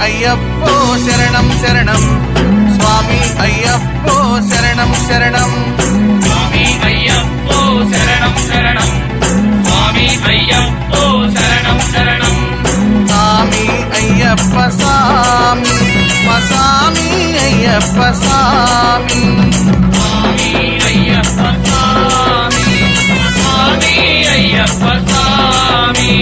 అయ్యప్పో శరణం శరణం స్వామి అయ్యప్పో శరణం శరణం స్వామి అయ్యప్పో శరణం శరణం స్వామి అయ్యప్పో శరణం శరణం స్వామి అయ్యప్ప స్వామి మా స్వామి అయ్యప్ప స్వామి స్వామి అయ్యప్ప స్వామి స్వామి అయ్యప్ప స్వామి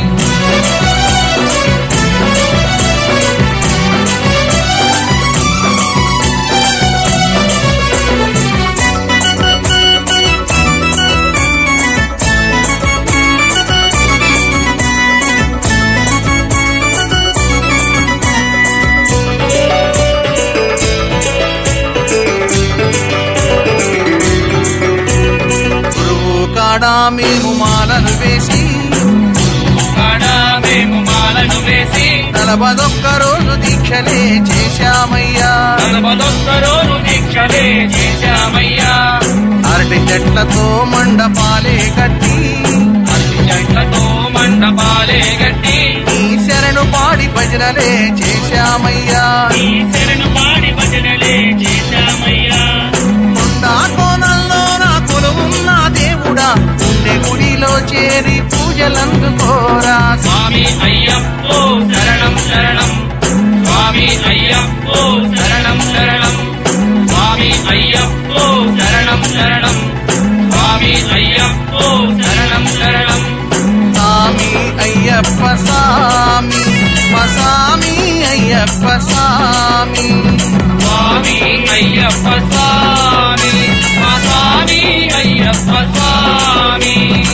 గురువు కాడా మేము మాలను వేసి కాడ మేము మాలను వేసి నలభదొక్క రోజు దీక్షలే చేశామయ్యా నలభదొక్క రోజు దీక్షలే చేశామయ్యా అరటి చెట్లతో మండపాలే కట్టి అన్ని చెట్లతో మండపాలే గట్టి నీ శరణు పాడి భజనలే చేశామయ్యా ఈ శరణు పాడి భజనలే చేశామయ్యా కొండా కోణంలో నా కొలువున్న దేవుడా ఉండే గుడిలో చేరి పూజలందుకోరా స్వామి అయ్యప్పో శరణం శరణం స్వామి అయ్యప్పో శరణం శరణం స్వామి అయ్యప్పో శరణం శరణం స్వామి అయ్యప్పో శరణం శరణం స్వామి అయ్యప్ప స్వామి మా స్వామి అయ్యప్ప స్వామి స్వామి అయ్యప్ప స్వామి మా స్వామి అయ్యప్ప స్వామి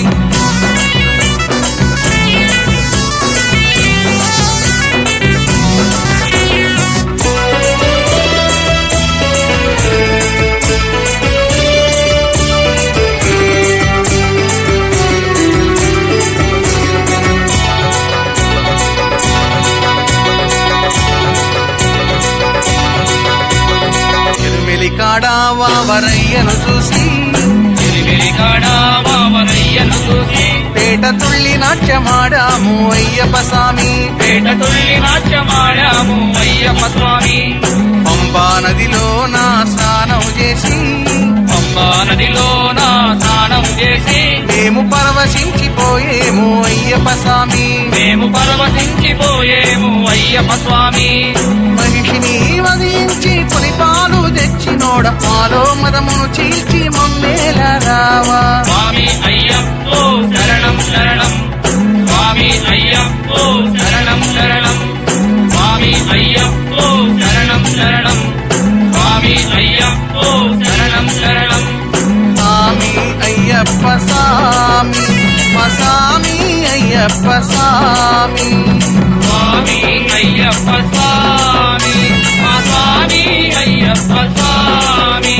ఎరుమెలి కాడా వావరయ్యను చూసి ఎలివెలి కాడా వావరయ్యను చూసి పేట తుళ్ళి నాట్యమాడాము అయ్యప్ప స్వామి పేట తొల్లి నాట్యమాడాము అయ్యప్ప స్వామి పంబా నదిలో నా స్నానం చేసి పంబా నదిలో నా స్నానం చేసి మేము పరవశించిపోయేము అయ్యప్ప స్వామి మేము పరవశించిపోయేము అయ్యప్ప స్వామి మహిషిని వధించి పులిపాలు తెచ్చినోడ మాలో మదమును చీల్చి మమ్మేల రావా స్వామి అయ్యప్పో శరణం శరణం స్వామి అయ్యప్పో శరణం శరణం స్వామి అయ్యప్పో శరణం శరణం స్వామి అయ్యప్పో శరణం శరణం స్వామి అయ్యప్ప స్వామి మా స్వామి అయ్యప్ప స్వామి స్వామి అయ్యప్ప స్వామి మా స్వామి అయ్యప్ప స్వామి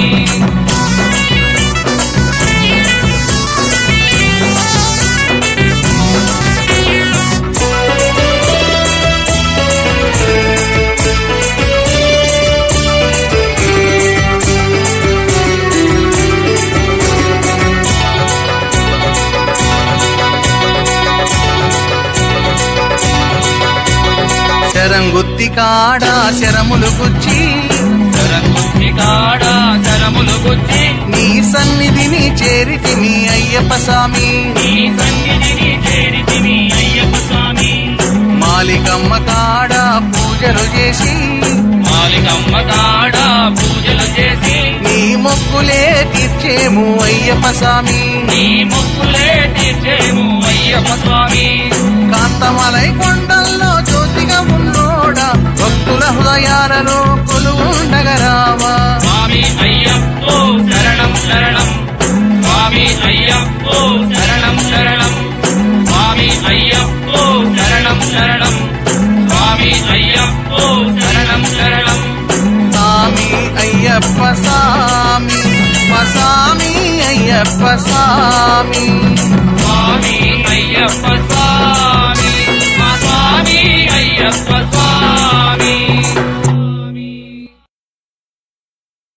శరంగుత్తి కాడా శరములు గుచ్చి శరంగుత్తి కాడ శరములు గుచ్చి నీ సన్నిధిని చేరితి మీ అయ్యప్ప స్వామి నీ సన్నిధిని చేరితివి అయ్యప్ప స్వామి మాలికమ్మ కాడా పూజలు చేసి మాలికమ్మ కాడ పూజలు చేసి నీ మొక్కులే తీర్చేము అయ్యప్ప స్వామి నీ మొక్కులే తీర్చేము అయ్యప్ప స్వామి కాంతమలై కొండల్లో జ్యోతిగా ఉన్నోడా భక్తుల హృదయాలలో కొలువుండగరావా స్వామి అయ్యప్పో శరణం శరణం స్వామి అయ్యప్పో శరణం శరణం స్వామి అయ్యప్పో శరణం శరణం స్వామి అయ్యప్పో శరణం శరణం స్వామి అయ్యప్ప స్వామి మా స్వామి అయ్యప్ప స్వామి స్వామి అయ్యప్ప స్వామి మా స్వామి అయ్యప్ప